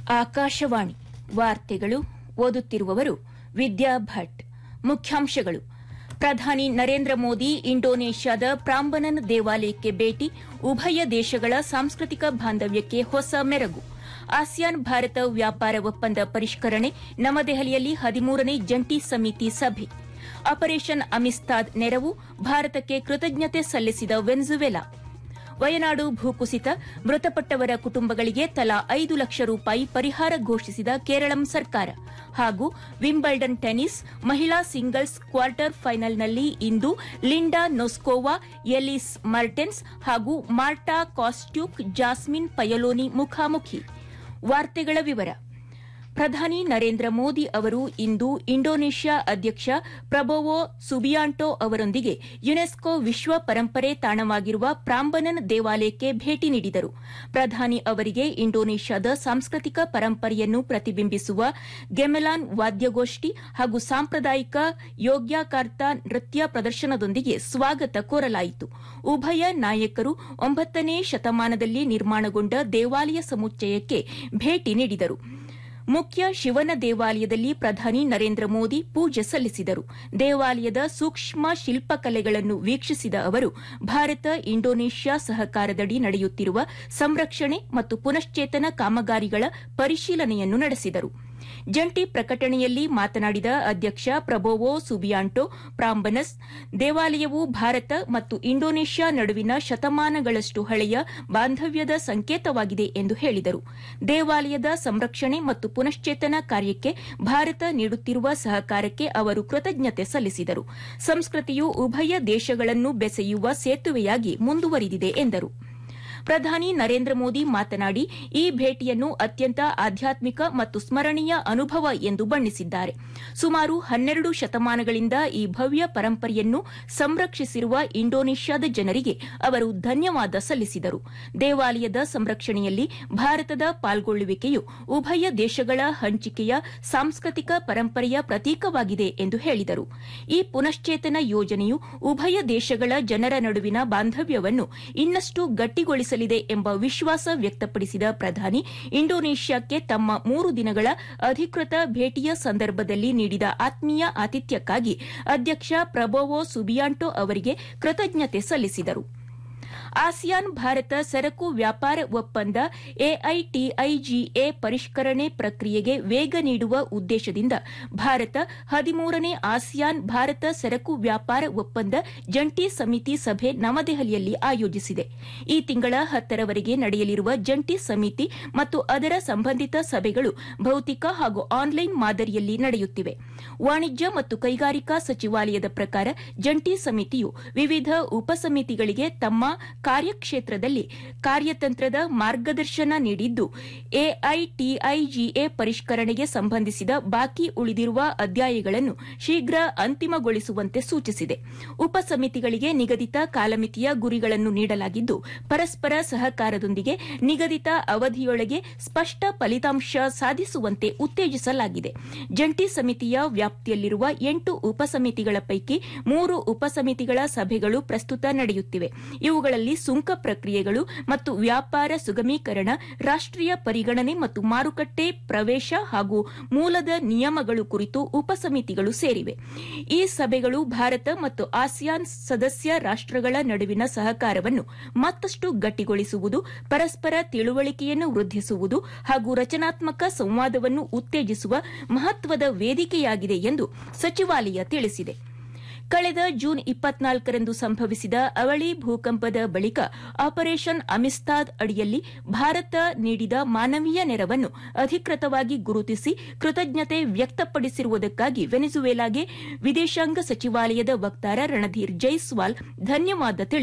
ಆಕಾಶವಾಣಿ ವಾರ್ತೆಗಳು ಓದುತ್ತಿರುವವರು ವಿದ್ಯಾ ಭಟ್ ಮುಖ್ಯಾಂಶಗಳು ಪ್ರಧಾನಿ ನರೇಂದ್ರ ಮೋದಿ ಇಂಡೋನೇಷ್ಯಾದ ಪ್ರಾಂಬನನ್ ದೇವಾಲಯಕ್ಕೆ ಭೇಟಿ ಉಭಯ ದೇಶಗಳ ಸಾಂಸ್ಕೃತಿಕ ಬಾಂಧವ್ಯಕ್ಕೆ ಹೊಸ ಮೆರಗು ಆಸಿಯಾನ್ ಭಾರತ ವ್ಯಾಪಾರ ಒಪ್ಪಂದ ಪರಿಷ್ಕರಣೆ ನವದೆಹಲಿಯಲ್ಲಿ ಹದಿಮೂರನೇ ಜಂಟಿ ಸಮಿತಿ ಸಭೆ ಆಪರೇಷನ್ ಅಮಿಸ್ತಾದ್ ನೆರವು ಭಾರತಕ್ಕೆ ಕೃತಜ್ಞತೆ ಸಲ್ಲಿಸಿದ ವೆನ್ಜುವೆಲಾ ವಯನಾಡು ಭೂಕುಸಿತ ಮೃತಪಟ್ಟವರ ಕುಟುಂಬಗಳಿಗೆ ತಲಾ ಐದು ಲಕ್ಷ ರೂಪಾಯಿ ಪರಿಹಾರ ಘೋಷಿಸಿದ ಕೇರಳಂ ಸರ್ಕಾರ ಹಾಗೂ ವಿಂಬಲ್ಡನ್ ಟೆನಿಸ್ ಮಹಿಳಾ ಸಿಂಗಲ್ಸ್ ಕ್ವಾರ್ಟರ್ ಫೈನಲ್ನಲ್ಲಿ ಇಂದು ಲಿಂಡಾ ನೊಸ್ಕೋವಾ ಎಲಿಸ್ ಮರ್ಟೆನ್ಸ್ ಹಾಗೂ ಮಾರ್ಟಾ ಕಾಸ್ಟ್ಯೂಕ್ ಜಾಸ್ಮಿನ್ ಪಯಲೋನಿ ಮುಖಾಮುಖಿ ವಾರ್ತೆಗಳ ವಿವರ ಪ್ರಧಾನಿ ನರೇಂದ್ರ ಮೋದಿ ಅವರು ಇಂದು ಇಂಡೋನೇಷ್ಯಾ ಅಧ್ಯಕ್ಷ ಪ್ರಬೋವೋ ಸುಬಿಯಾಂಟೋ ಅವರೊಂದಿಗೆ ಯುನೆಸ್ಕೋ ವಿಶ್ವ ಪರಂಪರೆ ತಾಣವಾಗಿರುವ ಪ್ರಾಂಬನನ್ ದೇವಾಲಯಕ್ಕೆ ಭೇಟಿ ನೀಡಿದರು ಪ್ರಧಾನಿ ಅವರಿಗೆ ಇಂಡೋನೇಷ್ಯಾದ ಸಾಂಸ್ಕೃತಿಕ ಪರಂಪರೆಯನ್ನು ಪ್ರತಿಬಿಂಬಿಸುವ ಗೆಮೆಲಾನ್ ವಾದ್ಯಗೋಷ್ಠಿ ಹಾಗೂ ಸಾಂಪ್ರದಾಯಿಕ ಯೋಗ್ಯಾಕಾರ್ತ ನೃತ್ಯ ಪ್ರದರ್ಶನದೊಂದಿಗೆ ಸ್ವಾಗತ ಕೋರಲಾಯಿತು ಉಭಯ ನಾಯಕರು ಒಂಬತ್ತನೇ ಶತಮಾನದಲ್ಲಿ ನಿರ್ಮಾಣಗೊಂಡ ದೇವಾಲಯ ಸಮುಚ್ಚಯಕ್ಕೆ ಭೇಟಿ ನೀಡಿದರು ಮುಖ್ಯ ಶಿವನ ದೇವಾಲಯದಲ್ಲಿ ಪ್ರಧಾನಿ ನರೇಂದ್ರ ಮೋದಿ ಪೂಜೆ ಸಲ್ಲಿಸಿದರು ದೇವಾಲಯದ ಸೂಕ್ಷ್ಮ ಶಿಲ್ಪಕಲೆಗಳನ್ನು ವೀಕ್ಷಿಸಿದ ಅವರು ಭಾರತ ಇಂಡೋನೇಷ್ಯಾ ಸಹಕಾರದಡಿ ನಡೆಯುತ್ತಿರುವ ಸಂರಕ್ಷಣೆ ಮತ್ತು ಪುನಶ್ಚೇತನ ಕಾಮಗಾರಿಗಳ ಪರಿಶೀಲನೆಯನ್ನು ನಡೆಸಿದರು ಜಂಟಿ ಪ್ರಕಟಣೆಯಲ್ಲಿ ಮಾತನಾಡಿದ ಅಧ್ಯಕ್ಷ ಪ್ರಬೋವೋ ಸುಬಿಯಾಂಟೋ ಪ್ರಾಂಬನಸ್ ದೇವಾಲಯವು ಭಾರತ ಮತ್ತು ಇಂಡೋನೇಷ್ಯಾ ನಡುವಿನ ಶತಮಾನಗಳಷ್ಟು ಹಳೆಯ ಬಾಂಧವ್ಯದ ಸಂಕೇತವಾಗಿದೆ ಎಂದು ಹೇಳಿದರು ದೇವಾಲಯದ ಸಂರಕ್ಷಣೆ ಮತ್ತು ಪುನಶ್ಚೇತನ ಕಾರ್ಯಕ್ಕೆ ಭಾರತ ನೀಡುತ್ತಿರುವ ಸಹಕಾರಕ್ಕೆ ಅವರು ಕೃತಜ್ಞತೆ ಸಲ್ಲಿಸಿದರು ಸಂಸ್ಕೃತಿಯು ಉಭಯ ದೇಶಗಳನ್ನು ಬೆಸೆಯುವ ಸೇತುವೆಯಾಗಿ ಮುಂದುವರಿದಿದೆ ಎಂದರು ಪ್ರಧಾನಿ ನರೇಂದ್ರ ಮೋದಿ ಮಾತನಾಡಿ ಈ ಭೇಟಿಯನ್ನು ಅತ್ಯಂತ ಆಧ್ಯಾತ್ಮಿಕ ಮತ್ತು ಸ್ಮರಣೀಯ ಅನುಭವ ಎಂದು ಬಣ್ಣಿಸಿದ್ದಾರೆ ಸುಮಾರು ಹನ್ನೆರಡು ಶತಮಾನಗಳಿಂದ ಈ ಭವ್ಯ ಪರಂಪರೆಯನ್ನು ಸಂರಕ್ಷಿಸಿರುವ ಇಂಡೋನೇಷ್ಯಾದ ಜನರಿಗೆ ಅವರು ಧನ್ಯವಾದ ಸಲ್ಲಿಸಿದರು ದೇವಾಲಯದ ಸಂರಕ್ಷಣೆಯಲ್ಲಿ ಭಾರತದ ಪಾಲ್ಗೊಳ್ಳುವಿಕೆಯು ಉಭಯ ದೇಶಗಳ ಹಂಚಿಕೆಯ ಸಾಂಸ್ಕೃತಿಕ ಪರಂಪರೆಯ ಪ್ರತೀಕವಾಗಿದೆ ಎಂದು ಹೇಳಿದರು ಈ ಪುನಶ್ಚೇತನ ಯೋಜನೆಯು ಉಭಯ ದೇಶಗಳ ಜನರ ನಡುವಿನ ಬಾಂಧವ್ಯವನ್ನು ಇನ್ನಷ್ಟು ಗಟ್ಟಿಗೊಳಿಸ ಎಂಬ ವಿಶ್ವಾಸ ವ್ಯಕ್ತಪಡಿಸಿದ ಪ್ರಧಾನಿ ಇಂಡೋನೇಷ್ಯಾಕ್ಕೆ ತಮ್ಮ ಮೂರು ದಿನಗಳ ಅಧಿಕೃತ ಭೇಟಿಯ ಸಂದರ್ಭದಲ್ಲಿ ನೀಡಿದ ಆತ್ಮೀಯ ಆತಿಥ್ಯಕ್ಕಾಗಿ ಅಧ್ಯಕ್ಷ ಪ್ರಬೋವೋ ಸುಬಿಯಾಂಟೋ ಅವರಿಗೆ ಕೃತಜ್ಞತೆ ಸಲ್ಲಿಸಿದರು ಆಸಿಯಾನ್ ಭಾರತ ಸರಕು ವ್ಯಾಪಾರ ಒಪ್ಪಂದ ಎಐಟಿಐಜಿಎ ಪರಿಷ್ಕರಣೆ ಪ್ರಕ್ರಿಯೆಗೆ ವೇಗ ನೀಡುವ ಉದ್ದೇಶದಿಂದ ಭಾರತ ಹದಿಮೂರನೇ ಆಸಿಯಾನ್ ಭಾರತ ಸರಕು ವ್ಯಾಪಾರ ಒಪ್ಪಂದ ಜಂಟಿ ಸಮಿತಿ ಸಭೆ ನವದೆಹಲಿಯಲ್ಲಿ ಆಯೋಜಿಸಿದೆ ಈ ತಿಂಗಳ ಹತ್ತರವರೆಗೆ ನಡೆಯಲಿರುವ ಜಂಟಿ ಸಮಿತಿ ಮತ್ತು ಅದರ ಸಂಬಂಧಿತ ಸಭೆಗಳು ಭೌತಿಕ ಹಾಗೂ ಆನ್ಲೈನ್ ಮಾದರಿಯಲ್ಲಿ ನಡೆಯುತ್ತಿವೆ ವಾಣಿಜ್ಯ ಮತ್ತು ಕೈಗಾರಿಕಾ ಸಚಿವಾಲಯದ ಪ್ರಕಾರ ಜಂಟಿ ಸಮಿತಿಯು ವಿವಿಧ ಉಪಸಮಿತಿಗಳಿಗೆ ತಮ್ಮ ಕಾರ್ಯಕ್ಷೇತ್ರದಲ್ಲಿ ಕಾರ್ಯತಂತ್ರದ ಮಾರ್ಗದರ್ಶನ ನೀಡಿದ್ದು ಎಐಟಿಐಜಿಎ ಪರಿಷ್ಕರಣೆಗೆ ಸಂಬಂಧಿಸಿದ ಬಾಕಿ ಉಳಿದಿರುವ ಅಧ್ಯಾಯಗಳನ್ನು ಶೀಘ್ರ ಅಂತಿಮಗೊಳಿಸುವಂತೆ ಸೂಚಿಸಿದೆ ಉಪಸಮಿತಿಗಳಿಗೆ ನಿಗದಿತ ಕಾಲಮಿತಿಯ ಗುರಿಗಳನ್ನು ನೀಡಲಾಗಿದ್ದು ಪರಸ್ಪರ ಸಹಕಾರದೊಂದಿಗೆ ನಿಗದಿತ ಅವಧಿಯೊಳಗೆ ಸ್ಪಷ್ಟ ಫಲಿತಾಂಶ ಸಾಧಿಸುವಂತೆ ಉತ್ತೇಜಿಸಲಾಗಿದೆ ಜಂಟಿ ಸಮಿತಿಯ ವ್ಯಾಪ್ತಿಯಲ್ಲಿರುವ ಎಂಟು ಉಪಸಮಿತಿಗಳ ಪೈಕಿ ಮೂರು ಉಪಸಮಿತಿಗಳ ಸಭೆಗಳು ಪ್ರಸ್ತುತ ನಡೆಯುತ್ತಿವೆ ಇವುಗಳಲ್ಲಿ ಸುಂಕ ಪ್ರಕ್ರಿಯೆಗಳು ಮತ್ತು ವ್ಯಾಪಾರ ಸುಗಮೀಕರಣ ರಾಷ್ಟೀಯ ಪರಿಗಣನೆ ಮತ್ತು ಮಾರುಕಟ್ಟೆ ಪ್ರವೇಶ ಹಾಗೂ ಮೂಲದ ನಿಯಮಗಳು ಕುರಿತು ಉಪಸಮಿತಿಗಳು ಸೇರಿವೆ ಈ ಸಭೆಗಳು ಭಾರತ ಮತ್ತು ಆಸಿಯಾನ್ ಸದಸ್ಯ ರಾಷ್ಟಗಳ ನಡುವಿನ ಸಹಕಾರವನ್ನು ಮತ್ತಷ್ಟು ಗಟ್ಟಿಗೊಳಿಸುವುದು ಪರಸ್ಪರ ತಿಳುವಳಿಕೆಯನ್ನು ವೃದ್ಧಿಸುವುದು ಹಾಗೂ ರಚನಾತ್ಮಕ ಸಂವಾದವನ್ನು ಉತ್ತೇಜಿಸುವ ಮಹತ್ವದ ವೇದಿಕೆಯಾಗಿದೆ ಎಂದು ಸಚಿವಾಲಯ ತಿಳಿಸಿದೆ ಕಳೆದ ಜೂನ್ ಇಪ್ಪತ್ನಾಲ್ಕರಂದು ಸಂಭವಿಸಿದ ಅವಳಿ ಭೂಕಂಪದ ಬಳಿಕ ಆಪರೇಷನ್ ಅಮಿಸ್ತಾದ್ ಅಡಿಯಲ್ಲಿ ಭಾರತ ನೀಡಿದ ಮಾನವೀಯ ನೆರವನ್ನು ಅಧಿಕೃತವಾಗಿ ಗುರುತಿಸಿ ಕೃತಜ್ಞತೆ ವ್ಯಕ್ತಪಡಿಸಿರುವುದಕ್ಕಾಗಿ ವೆನಿಜುವೆಲಾಗೆ ವಿದೇಶಾಂಗ ಸಚಿವಾಲಯದ ವಕ್ತಾರ ರಣಧೀರ್ ಜೈಸ್ವಾಲ್ ಧನ್ಯವಾದ ತಿಳಿಸಿದ್ದಾರೆ